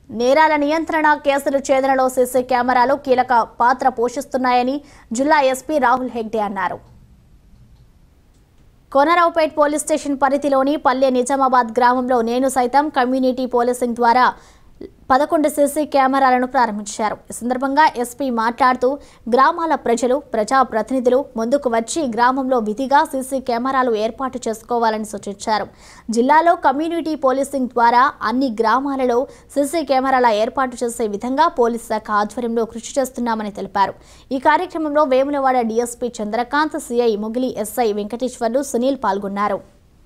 నేరాల నియంత్రణ కేసులు ఛేదనలో సీసీ కెమెరాలు కీలక పాత్ర పోషిస్తున్నాయని జిల్లా ఎస్పీ రాహుల్ హెగ్డే అన్నారు కోనరావుపేట్ పోలీస్ స్టేషన్ పరిధిలోని పల్లె నిజామాబాద్ గ్రామంలో నేను సైతం కమ్యూనిటీ పోలీసింగ్ ద్వారా పదకొండు సీసీ కెమెరాలను ప్రారంభించారు ఈ సందర్భంగా ఎస్పీ మాట్లాడుతూ గ్రామాల ప్రజలు ప్రజాప్రతినిధులు ముందుకు వచ్చి గ్రామంలో విధిగా సీసీ కెమెరాలు ఏర్పాటు చేసుకోవాలని సూచించారు జిల్లాలో కమ్యూనిటీ పోలీసింగ్ ద్వారా అన్ని గ్రామాలలో సీసీ కెమెరాల ఏర్పాటు చేసే విధంగా పోలీస్ శాఖ ఆధ్వర్యంలో కృషి చేస్తున్నామని తెలిపారు ఈ కార్యక్రమంలో వేములవాడ డీఎస్పీ చంద్రకాంత్ సిఐ ముగిలి ఎస్ఐ వెంకటేశ్వర్లు సునీల్ పాల్గొన్నారు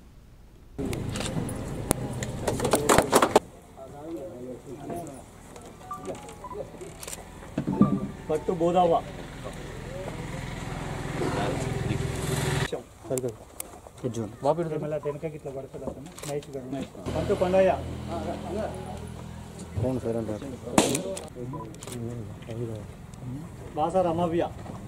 పట్టు బోదావా మళ్ళీ వెనకకి ఇట్లా పడుతుంది అతను నైట్ పట్టు కొండయ్య బాసా రమవ్య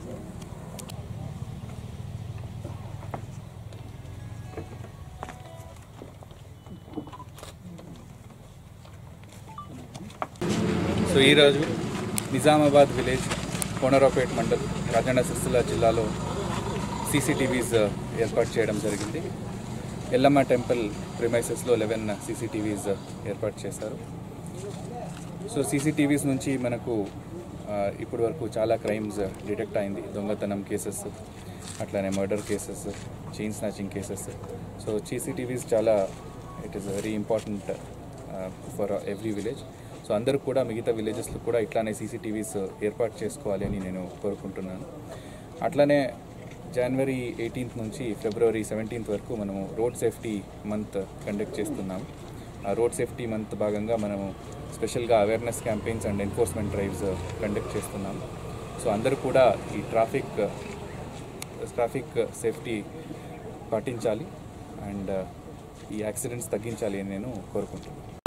సో ఈరోజు నిజామాబాద్ విలేజ్ కోనరావుపేట్ మండల్ రాజన్న సిరిసిల్ల జిల్లాలో సీసీటీవీస్ ఏర్పాటు చేయడం జరిగింది ఎల్లమ్మ టెంపుల్ ప్రిమైసెస్లో లెవెన్ సీసీటీవీస్ ఏర్పాటు చేశారు సో సీసీటీవీస్ నుంచి మనకు ఆ, ఇప్పటి వరకు చాలా క్రైమ్స్ డిటెక్ట్ అయింది దొంగతనం కేసెస్ అట్లానే murder cases chain snatching cases so CCTVs చాలా it is very important for every village so అందరూ కూడా మిగతా విలేజెస్లో కూడా ఇట్లానే సీసీటీవీస్ ఏర్పాటు చేసుకోవాలి అని నేను కోరుకుంటున్నాను అట్లానే జనవరి ఎయిటీన్త్ నుంచి ఫిబ్రవరి సెవెంటీన్త్ వరకు మనము రోడ్ సేఫ్టీ మంత్ కండక్ట్ చేస్తున్నాము ఆ రోడ్ సేఫ్టీ మంత్ భాగంగా మనము స్పెషల్గా awareness campaigns and enforcement drives conduct చేస్తున్నాము సో అందరూ కూడా ఈ ట్రాఫిక్ ట్రాఫిక్ సేఫ్టీ పాటించాలి అండ్ ఈ యాక్సిడెంట్స్ తగ్గించాలి అని నేను కోరుకుంటున్నాను